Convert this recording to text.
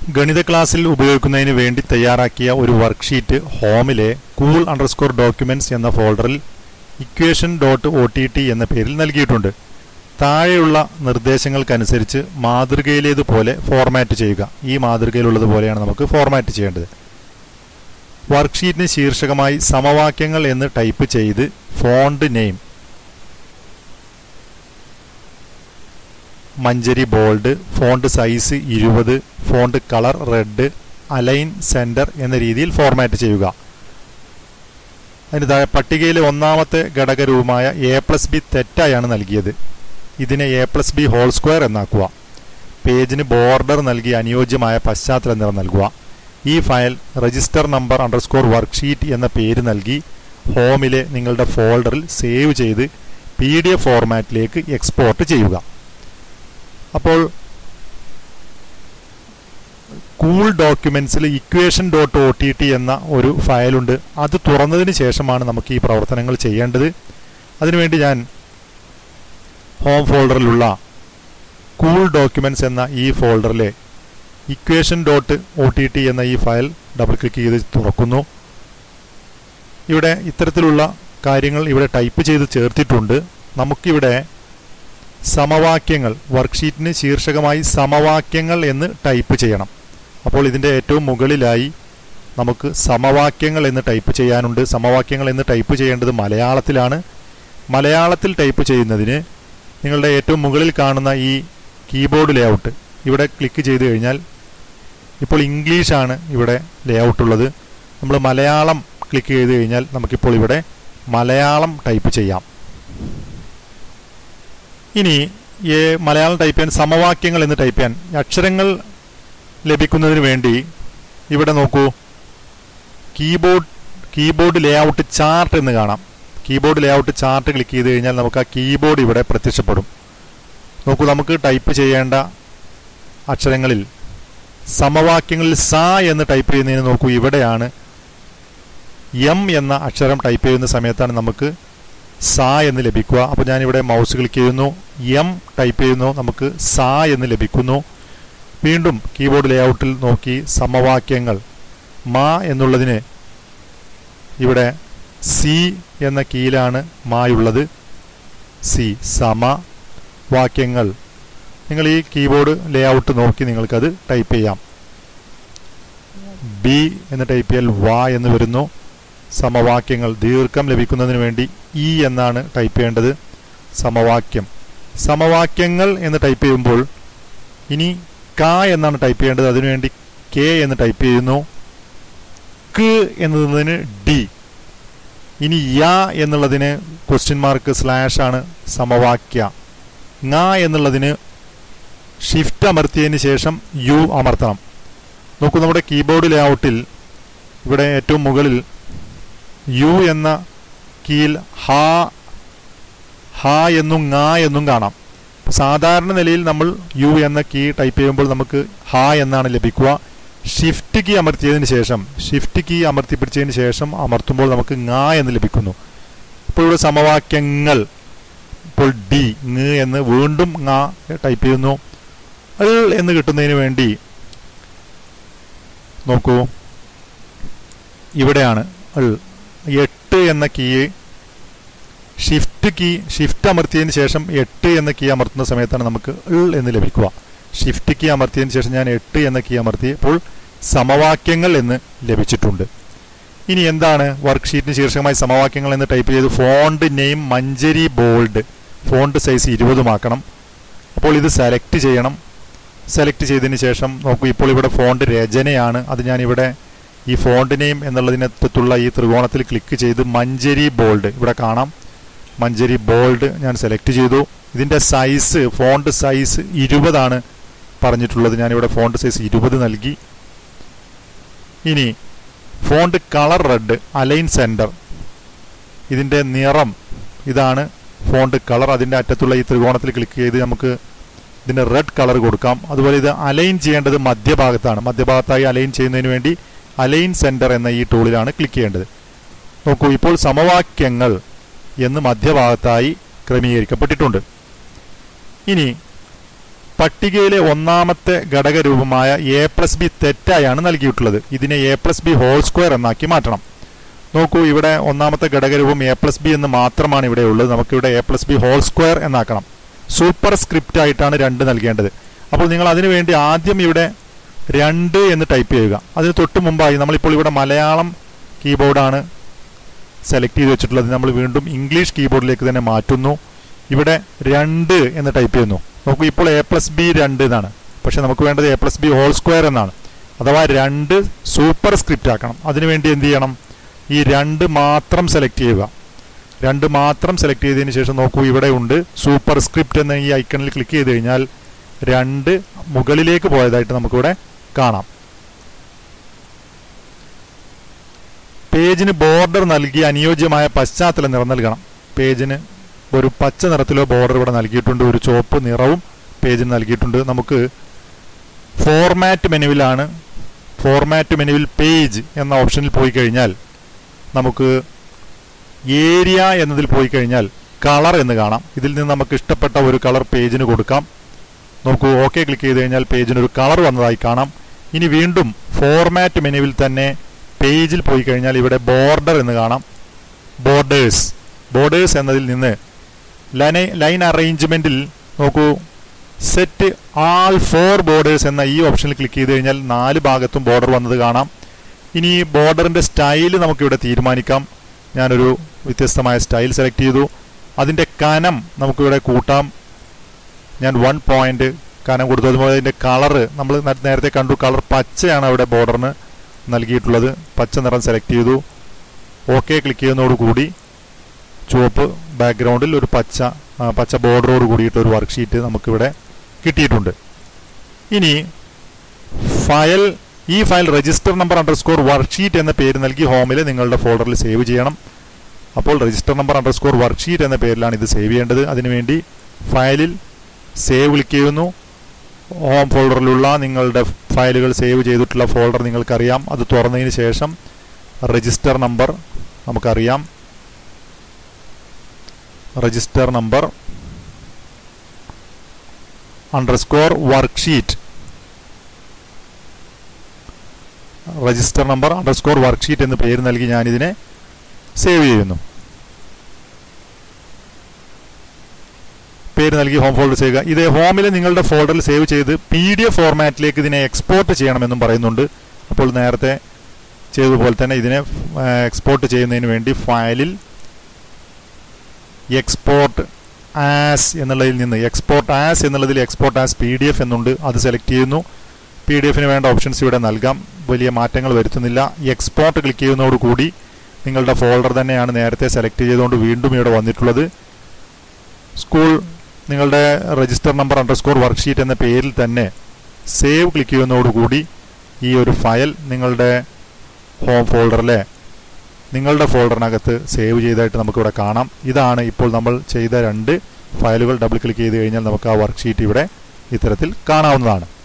ഗണിത ക്ലാസ്സിൽ ഉപയോഗിക്കുന്നതിന് വേണ്ടി തയ്യാറാക്കിയ ഒരു വർക്ക്ഷീറ്റ് ഹോമിലെ കൂൾ അണ്ടർസ്കോർ ഡോക്യുമെന്റ്സ് എന്ന ഫോൾഡറിൽ equation dot O T T എന്ന പേരിൽ നൽകിയിട്ടുണ്ട് താഴെയുള്ള നിർദ്ദേശങ്ങൾക്കനുസരിച്ച് മാതൃകയിലേതുപോലെ ഫോർമാറ്റ് ചെയ്യുക ഈ മാതൃകയിലുള്ളതുപോലെയാണ് നമുക്ക് ഫോർമാറ്റ് ചെയ്യേണ്ടത് വർക്ക്ഷീറ്റിന് ശീർഷകമായി സമവാക്യങ്ങൾ എന്ന് ടൈപ്പ് ചെയ്ത് font name Manjari bold font size ഇരുപത് font colour red align centre എന്ന രീതിയിൽ ഫോർമാറ്റ് ചെയ്യുക അതിന് താഴെ പട്ടികയിലെ ഒന്നാമത്തെ ഘടകരൂപമായ എ പ്ലസ് ബി തെറ്റായാണ് നൽകിയത് ഇതിനെ A plus B whole square എന്നാക്കുക പേജിന് ബോർഡർ നൽകി അനുയോജ്യമായ പശ്ചാത്തല നിറം നൽകുക ഈ file register number underscore worksheet എന്ന പേര് നൽകി ഹോമിലെ നിങ്ങളുടെ ഫോൾഡറിൽ സേവ് ചെയ്ത് പി ഡി എഫ് ഫോർമാറ്റിലേക്ക് എക്സ്പോർട്ട് ചെയ്യുക അപ്പോൾ കൂൾ ഡോക്യുമെന്റ്സിൽ equation dot O T T എന്ന ഒരു ഫയലുണ്ട് അത് തുറന്നതിന് ശേഷമാണ് നമുക്ക് ഈ പ്രവർത്തനങ്ങൾ ചെയ്യേണ്ടത് അതിനുവേണ്ടി ഞാൻ ഹോം ഫോൾഡറിലുള്ള കൂൾ ഡോക്യുമെന്റ്സ് എന്ന ഈ ഫോൾഡറിലെ equation dot O T T എന്ന ഈ ഫയൽ ഡബിൾ ക്ലിക്ക് ചെയ്ത് തുറക്കുന്നു ഇവിടെ ഇത്തരത്തിലുള്ള കാര്യങ്ങൾ ഇവിടെ ടൈപ്പ് ചെയ്ത് ചേർത്തിട്ടുണ്ട് നമുക്കിവിടെ സമവാക്യങ്ങൾ വർക്ക്ഷീറ്റിന് ശീർഷകമായി സമവാക്യങ്ങൾ എന്ന് ടൈപ്പ് ചെയ്യണം അപ്പോൾ ഇതിൻ്റെ ഏറ്റവും മുകളിലായി നമുക്ക് സമവാക്യങ്ങൾ എന്ന് ടൈപ്പ് ചെയ്യാനുണ്ട് സമവാക്യങ്ങൾ എന്ന് ടൈപ്പ് ചെയ്യേണ്ടത് മലയാളത്തിലാണ് മലയാളത്തിൽ ടൈപ്പ് ചെയ്യുന്നതിന് നിങ്ങളുടെ ഏറ്റവും മുകളിൽ കാണുന്ന ഈ കീബോർഡ് ലേഔട്ട് ഇവിടെ ക്ലിക്ക് ചെയ്ത് കഴിഞ്ഞാൽ ഇപ്പോൾ ഇംഗ്ലീഷാണ് ഇവിടെ ലേഔട്ട് ഉള്ളത് നമ്മൾ മലയാളം ക്ലിക്ക് ചെയ്ത് കഴിഞ്ഞാൽ നമുക്കിപ്പോൾ ഇവിടെ മലയാളം ടൈപ്പ് ചെയ്യാം ഇനി ഈ മലയാളം ടൈപ്പ് ചെയ്യാൻ സമവാക്യങ്ങൾ എന്ന് ടൈപ്പ് ചെയ്യാൻ അക്ഷരങ്ങൾ ലഭിക്കുന്നതിന് വേണ്ടി ഇവിടെ നോക്കൂ കീബോർഡ് കീബോർഡ് ലേഔട്ട് ചാർട്ട് എന്ന് കാണാം കീബോർഡ് ലേഔട്ട് ചാർട്ട് ക്ലിക്ക് ചെയ്ത് കഴിഞ്ഞാൽ നമുക്ക് ആ കീബോർഡ് ഇവിടെ പ്രത്യക്ഷപ്പെടും നോക്കൂ നമുക്ക് ടൈപ്പ് ചെയ്യേണ്ട അക്ഷരങ്ങളിൽ സമവാക്യങ്ങളിൽ സ എന്ന് ടൈപ്പ് ചെയ്യുന്നതിന് നോക്കൂ ഇവിടെയാണ് എം എന്ന അക്ഷരം ടൈപ്പ് ചെയ്യുന്ന സമയത്താണ് നമുക്ക് സ എന്ന് ലഭിക്കുക അപ്പോൾ ഞാനിവിടെ മൗസ് ക്ലിക്ക് ചെയ്യുന്നു എം ടൈപ്പ് ചെയ്യുന്നു നമുക്ക് സ എന്ന് ലഭിക്കുന്നു വീണ്ടും കീബോർഡ് ലേഔട്ടിൽ നോക്കി സമവാക്യങ്ങൾ മാ എന്നുള്ളതിന് ഇവിടെ സി എന്ന കീയിലാണ് മായുള്ളത് സി സമ വാക്യങ്ങൾ നിങ്ങൾ ഈ കീബോർഡ് ലേഔട്ട് നോക്കി നിങ്ങൾക്കത് ടൈപ്പ് ചെയ്യാം ബി എന്ന് ടൈപ്പ് ചെയ്താൽ വാ എന്ന് വരുന്നു സമവാക്യങ്ങൾ ദീർഘം ലഭിക്കുന്നതിന് വേണ്ടി ഇ എന്നാണ് ടൈപ്പ് ചെയ്യേണ്ടത് സമവാക്യം സമവാക്യങ്ങൾ എന്ന് ടൈപ്പ് ചെയ്യുമ്പോൾ ഇനി ക എന്നാണ് ടൈപ്പ് ചെയ്യേണ്ടത് അതിനുവേണ്ടി കെ എന്ന് ടൈപ്പ് ചെയ്യുന്നു ക്ക് എന്നതിന് ഡി ഇനി യ എന്നുള്ളതിന് ക്വസ്റ്റ്യൻ മാർക്ക് സ്ലാഷ് ആണ് സമവാക്യ ങ എന്നുള്ളതിന് ഷിഫ്റ്റ് അമർത്തിയതിന് ശേഷം യു അമർത്തണം നോക്കൂ നമ്മുടെ കീബോർഡ് ലേഔട്ടിൽ ഇവിടെ ഏറ്റവും മുകളിൽ യു എന്ന കീയിൽ ഹ ഹ എന്നും ങ എന്നും കാണാം സാധാരണ നിലയിൽ നമ്മൾ യു എന്ന കീ ടൈപ്പ് ചെയ്യുമ്പോൾ നമുക്ക് ഹ എന്നാണ് ലഭിക്കുക ഷിഫ്റ്റ് കീ അമർത്തിയതിന് ശേഷം ഷിഫ്റ്റ് കീ അമർത്തി പിടിച്ചതിന് ശേഷം അമർത്തുമ്പോൾ നമുക്ക് ങ എന്ന് ലഭിക്കുന്നു ഇപ്പോൾ ഇവിടെ സമവാക്യങ്ങൾ ഇപ്പോൾ ഡി ങ് എന്ന് വീണ്ടും ങ ടൈപ്പ് ചെയ്യുന്നു അൽ എന്ന് കിട്ടുന്നതിന് വേണ്ടി നോക്കൂ ഇവിടെയാണ് അൾ എട്ട് എന്ന കീ ഷിഫ്റ്റ് കീ ഷിഫ്റ്റ് അമർത്തിയതിന് ശേഷം എട്ട് എന്ന കീ അമർത്തുന്ന സമയത്താണ് നമുക്ക് ഇൾ എന്ന് ലഭിക്കുക ഷിഫ്റ്റ് കീ അമർത്തിയതിന് ശേഷം ഞാൻ എട്ട് എന്ന കീ അമർത്തിയപ്പോൾ സമവാക്യങ്ങൾ എന്ന് ലഭിച്ചിട്ടുണ്ട് ഇനി എന്താണ് വർക്ക്ഷീറ്റിന് ശീർഷകമായി സമവാക്യങ്ങൾ എന്ന് ടൈപ്പ് ചെയ്ത് font name Manjari bold font size ഇരുപതുമാക്കണം അപ്പോൾ ഇത് സെലക്ട് ചെയ്യണം സെലക്ട് ചെയ്തതിന് ശേഷം നോക്കൂ ഇപ്പോൾ ഇവിടെ ഫോണ്ട് രചനയാണ് അത് ഞാനിവിടെ ഈ ഫോണ്ട് നെയിം എന്നുള്ളതിനകത്തുള്ള ഈ ത്രികോണത്തിൽ ക്ലിക്ക് ചെയ്ത് മഞ്ചരി ബോൾഡ് ഇവിടെ കാണാം മഞ്ചരി ബോൾഡ് ഞാൻ സെലക്ട് ചെയ്തു ഇതിൻ്റെ സൈസ് ഫോണ്ട് സൈസ് ഇരുപതാണ് പറഞ്ഞിട്ടുള്ളത് ഞാനിവിടെ ഫോണ്ട് സൈസ് ഇരുപത് നൽകി ഇനി font colour red align centre ഇതിൻ്റെ നിറം ഇതാണ് ഫോണ്ട് കളർ അതിൻ്റെ അറ്റത്തുള്ള ഈ ത്രികോണത്തിൽ ക്ലിക്ക് ചെയ്ത് നമുക്ക് ഇതിന് റെഡ് കളർ കൊടുക്കാം അതുപോലെ ഇത് അലൈൻ ചെയ്യേണ്ടത് മധ്യഭാഗത്താണ് മധ്യഭാഗത്തായി അലൈൻ ചെയ്യുന്നതിന് വേണ്ടി അലൈൻ സെൻറ്റർ എന്ന ഈ ടൂളിലാണ് ക്ലിക്ക് ചെയ്യേണ്ടത് നോക്കൂ ഇപ്പോൾ സമവാക്യങ്ങൾ എന്ന് മധ്യഭാഗത്തായി ക്രമീകരിക്കപ്പെട്ടിട്ടുണ്ട് ഇനി പട്ടികയിലെ ഒന്നാമത്തെ ഘടകരൂപമായ എ പ്ലസ് ബി തെറ്റായാണ് നൽകിയിട്ടുള്ളത് ഇതിനെ A plus B whole square എന്നാക്കി മാറ്റണം നോക്കൂ ഇവിടെ ഒന്നാമത്തെ ഘടകരൂപം എ പ്ലസ് ബി എന്ന് മാത്രമാണ് ഇവിടെ ഉള്ളത് നമുക്കിവിടെ A plus B whole square എന്നാക്കണം സൂപ്പർ സ്ക്രിപ്റ്റ് ആയിട്ടാണ് രണ്ട് നൽകേണ്ടത് അപ്പോൾ നിങ്ങൾ അതിനു വേണ്ടി ആദ്യം ഇവിടെ രണ്ട് എന്ന് ടൈപ്പ് ചെയ്യുക അതിന് തൊട്ട് മുമ്പായി നമ്മളിപ്പോൾ ഇവിടെ മലയാളം കീബോർഡാണ് സെലക്ട് ചെയ്ത് വെച്ചിട്ടുള്ളത് നമ്മൾ വീണ്ടും ഇംഗ്ലീഷ് കീബോർഡിലേക്ക് തന്നെ മാറ്റുന്നു ഇവിടെ രണ്ട് എന്ന് ടൈപ്പ് ചെയ്യുന്നു നോക്കൂ ഇപ്പോൾ എ പ്ലസ് ബി രണ്ട് എന്നാണ് പക്ഷെ നമുക്ക് വേണ്ടത് A plus B whole square എന്നാണ് അഥവാ രണ്ട് സൂപ്പർ സ്ക്രിപ്റ്റ് ആക്കണം അതിനുവേണ്ടി എന്ത് ചെയ്യണം ഈ രണ്ട് മാത്രം സെലക്ട് ചെയ്യുക രണ്ട് മാത്രം സെലക്ട് ചെയ്തതിന് ശേഷം നോക്കൂ ഇവിടെ ഉണ്ട് സൂപ്പർ സ്ക്രിപ്റ്റ് എന്ന ഈ ഐക്കണിൽ ക്ലിക്ക് ചെയ്ത് കഴിഞ്ഞാൽ രണ്ട് മുകളിലേക്ക് പോയതായിട്ട് നമുക്കിവിടെ കാണാം പേജിന് ബോർഡർ നൽകി അനുയോജ്യമായ പശ്ചാത്തല നിറം നൽകണം പേജിന് ഒരു പച്ച നിറത്തിലോ ബോർഡർ ഇവിടെ നൽകിയിട്ടുണ്ട് ഒരു ചുവപ്പ് നിറവും പേജിന് നൽകിയിട്ടുണ്ട് നമുക്ക് ഫോർമാറ്റ് മെനുവിലാണ് ഫോർമാറ്റ് മെനുവിൽ പേജ് എന്ന ഓപ്ഷനിൽ പോയി കഴിഞ്ഞാൽ നമുക്ക് ഏരിയ എന്നതിൽ പോയി കഴിഞ്ഞാൽ കളർ എന്ന് കാണാം ഇതിൽ നിന്ന് നമുക്ക് ഇഷ്ടപ്പെട്ട ഒരു കളർ പേജിന് കൊടുക്കാം നോക്കൂ ഓക്കെ ക്ലിക്ക് ചെയ്ത് കഴിഞ്ഞാൽ പേജിന് ഒരു കളർ വന്നതായി കാണാം ഇനി വീണ്ടും ഫോർമാറ്റ് മെനുവിൽ തന്നെ പേജിൽ പോയി കഴിഞ്ഞാൽ ഇവിടെ ബോർഡർ എന്ന് കാണാം ബോർഡേഴ്സ് ബോർഡേഴ്സ് എന്നതിൽ നിന്ന് ലൈൻ ലൈൻ അറേഞ്ച്മെന്റിൽ നോക്കൂ സെറ്റ് ആൾ ഫോർ ബോർഡേഴ്സ് എന്ന ഈ ഓപ്ഷനിൽ ക്ലിക്ക് ചെയ്ത് കഴിഞ്ഞാൽ നാല് ഭാഗത്തും ബോർഡർ വന്നത് കാണാം ഇനി ഈ ബോർഡറിന്റെ സ്റ്റൈൽ നമുക്കിവിടെ തീരുമാനിക്കാം ഞാനൊരു വ്യത്യസ്തമായ സ്റ്റൈൽ സെലക്ട് ചെയ്തു അതിൻ്റെ കനം നമുക്കിവിടെ കൂട്ടാം ഞാൻ വൺ പോയിന്റ് കനം കൊടുത്തു അതുപോലെ അതിൻ്റെ കളറ് നമ്മൾ നേരത്തെ കണ്ടു കളർ പച്ചയാണ് അവിടെ ബോർഡറിന് നൽകിയിട്ടുള്ളത് പച്ച നിറം സെലക്ട് ചെയ്തു ഓക്കെ ക്ലിക്ക് ചെയ്യുന്നതോടുകൂടി ചുവപ്പ് ബാക്ക്ഗ്രൗണ്ടിൽ ഒരു പച്ച ആ, പച്ച ബോർഡറോട് കൂടിയിട്ട് ഒരു വർക്ക്ഷീറ്റ് നമുക്കിവിടെ കിട്ടിയിട്ടുണ്ട് ഇനി ഫയൽ ഈ file register number underscore worksheet എന്ന പേര് നൽകി ഹോമിൽ നിങ്ങളുടെ ഫോൾഡറിൽ സേവ് ചെയ്യണം അപ്പോൾ രജിസ്റ്റർ നമ്പർ അണ്ടർസ്കോർ വർക്ക്ഷീറ്റ് എന്ന പേരിലാണ് ഇത് സേവ് ചെയ്യേണ്ടത് അതിനുവേണ്ടി ഫയലിൽ സേവ് ക്ലിക്ക് ചെയ്യുന്നു ഹോം ഫോൾഡറിലുള്ള നിങ്ങളുടെ ഫയലുകൾ സേവ് ചെയ്തിട്ടുള്ള ഫോൾഡർ നിങ്ങൾക്കറിയാം അത് തുറന്നതിന് ശേഷം രജിസ്റ്റർ നമ്പർ നമുക്കറിയാം register number underscore worksheet register number underscore worksheet എന്ന് പേര് നൽകി ഞാനിതിനെ സേവ് ചെയ്യുന്നു പേര് നൽകി ഹോം ഫോൾഡർ ചെയ്യുക ഇത് ഹോമിൽ നിങ്ങളുടെ ഫോൾഡറിൽ സേവ് ചെയ്ത് പി ഡി എഫ് ഫോർമാറ്റിലേക്ക് ഇതിനെ എക്സ്പോർട്ട് ചെയ്യണമെന്നും പറയുന്നുണ്ട് അപ്പോൾ നേരത്തെ ചെയ്തതുപോലെ തന്നെ ഇതിനെ എക്സ്പോർട്ട് ചെയ്യുന്നതിന് വേണ്ടി ഫയലിൽ എക്സ്പോർട്ട് ആസ് എന്നുള്ളതിൽ നിന്ന് എക്സ്പോർട്ട് ആസ് എന്നുള്ളതിൽ export as P D F എന്നുണ്ട് അത് സെലക്ട് ചെയ്യുന്നു പി ഡി എഫിന് വേണ്ട ഓപ്ഷൻസ് ഇവിടെ നൽകാം വലിയ മാറ്റങ്ങൾ വരുത്തുന്നില്ല എക്സ്പോർട്ട് ക്ലിക്ക് ചെയ്യുന്നതോടുകൂടി നിങ്ങളുടെ ഫോൾഡർ തന്നെയാണ് നേരത്തെ സെലക്ട് ചെയ്തുകൊണ്ട് വീണ്ടും ഇവിടെ വന്നിട്ടുള്ളത് സ്കൂൾ നിങ്ങളുടെ രജിസ്റ്റർ നമ്പർ അണ്ടർസ്കോർ വർക്ക്ഷീറ്റ് എന്ന പേരിൽ തന്നെ സേവ് ക്ലിക്ക് ചെയ്യുന്നതോടുകൂടി ഈ ഒരു ഫയൽ നിങ്ങളുടെ ഹോം ഫോൾഡറിലെ നിങ്ങളുടെ ഫോൾഡറിനകത്ത് സേവ് ചെയ്തതായിട്ട് നമുക്കിവിടെ കാണാം ഇതാണ് ഇപ്പോൾ നമ്മൾ ചെയ്ത രണ്ട് ഫയലുകൾ ഡബിൾ ക്ലിക്ക് ചെയ്ത് കഴിഞ്ഞാൽ നമുക്ക് ആ വർക്ക്ഷീറ്റ് ഇവിടെ ഇത്തരത്തിൽ കാണാവുന്നതാണ്